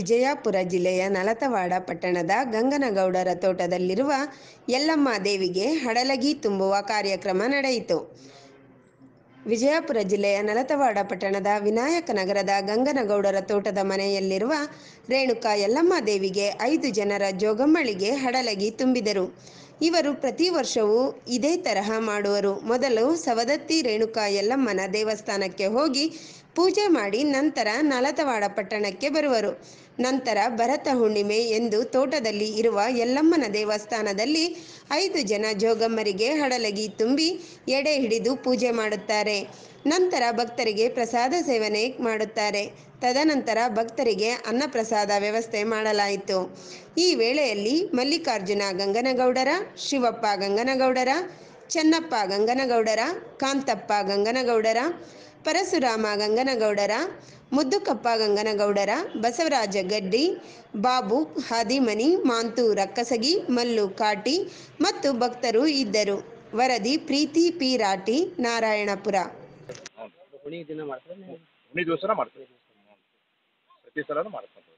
ವಿಜಯಪುರ ಜಿಲ್ಲೆಯ ನಲತವಾಡ ಪಟ್ಟಣದ ಗಂಗನಗೌಡರ ತೋಟದಲ್ಲಿರುವ ಯಲ್ಲಮ್ಮ ದೇವಿಗೆ ಹಡಲಗಿ ತುಂಬುವ ಕಾರ್ಯಕ್ರಮ ನಡೆಯಿತು ವಿಜಯಪುರ ಜಿಲ್ಲೆಯ ನಲತವಾಡ ಪಟ್ಟಣದ ವಿನಾಯಕ ನಗರದ ಗಂಗನಗೌಡರ ತೋಟದ ಮನೆಯಲ್ಲಿರುವ ರೇಣುಕಾ ಯಲ್ಲಮ್ಮ ದೇವಿಗೆ ಐದು ಜನರ ಜೋಗಮ್ಮಳಿಗೆ ಹಡಲಗಿ ತುಂಬಿದರು ಇವರು ಪ್ರತಿ ವರ್ಷವೂ ಇದೇ ತರಹ ಮಾಡುವರು ಮೊದಲು ಸವದತ್ತಿ ರೇಣುಕಾ ಯಲ್ಲಮ್ಮನ ದೇವಸ್ಥಾನಕ್ಕೆ ಹೋಗಿ ಪೂಜೆ ಮಾಡಿ ನಂತರ ನಲತವಾಡ ಪಟ್ಟಣಕ್ಕೆ ಬರುವರು ನಂತರ ಭರತ ಹುಣ್ಣಿಮೆ ಎಂದು ತೋಟದಲ್ಲಿ ಇರುವ ಯಲ್ಲಮ್ಮನ ದೇವಸ್ಥಾನದಲ್ಲಿ ಐದು ಜನ ಜೋಗಮ್ಮರಿಗೆ ಹಡಲಗಿ ತುಂಬಿ ಎಡೆ ಹಿಡಿದು ಪೂಜೆ ಮಾಡುತ್ತಾರೆ ನಂತರ ಭಕ್ತರಿಗೆ ಪ್ರಸಾದ ಸೇವನೆ ಮಾಡುತ್ತಾರೆ ತದನಂತರ ಭಕ್ತರಿಗೆ ಅನ್ನಪ್ರಸಾದ ವ್ಯವಸ್ಥೆ ಮಾಡಲಾಯಿತು ಈ ವೇಳೆಯಲ್ಲಿ ಮಲ್ಲಿಕಾರ್ಜುನ ಗಂಗನಗೌಡರ ಶಿವಪ್ಪ ಗಂಗನಗೌಡರ ಚೆನ್ನಪ್ಪ ಗಂಗನಗೌಡರ ಕಾಂತಪ್ಪ ಗಂಗನಗೌಡರ ಪರಶುರಾಮ ಗಂಗನಗೌಡರ ಮುದ್ದುಕಪ್ಪ ಗಂಗನಗೌಡರ ಬಸವರಾಜ ಗಡ್ಡಿ ಬಾಬು ಹಾದಿಮನಿ ಮಾಂತು ರಕ್ಕಸಗಿ ಮಲ್ಲು ಕಾಟಿ ಮತ್ತು ಭಕ್ತರು ಇದ್ದರು ವರದಿ ಪ್ರೀತಿ ಪಿ ರಾಟಿ ನಾರಾಯಣಪುರ ಹುಣಿ ದಿನ ಮಾಡ್ತಾರೆ ನೀವು? ಹುಣ್ಣಿ ದಿವಸನ ಮಾಡ್ತೀವಿ ಪ್ರತಿ ಸಲನೂ ಮಾಡ್ತೀವಿ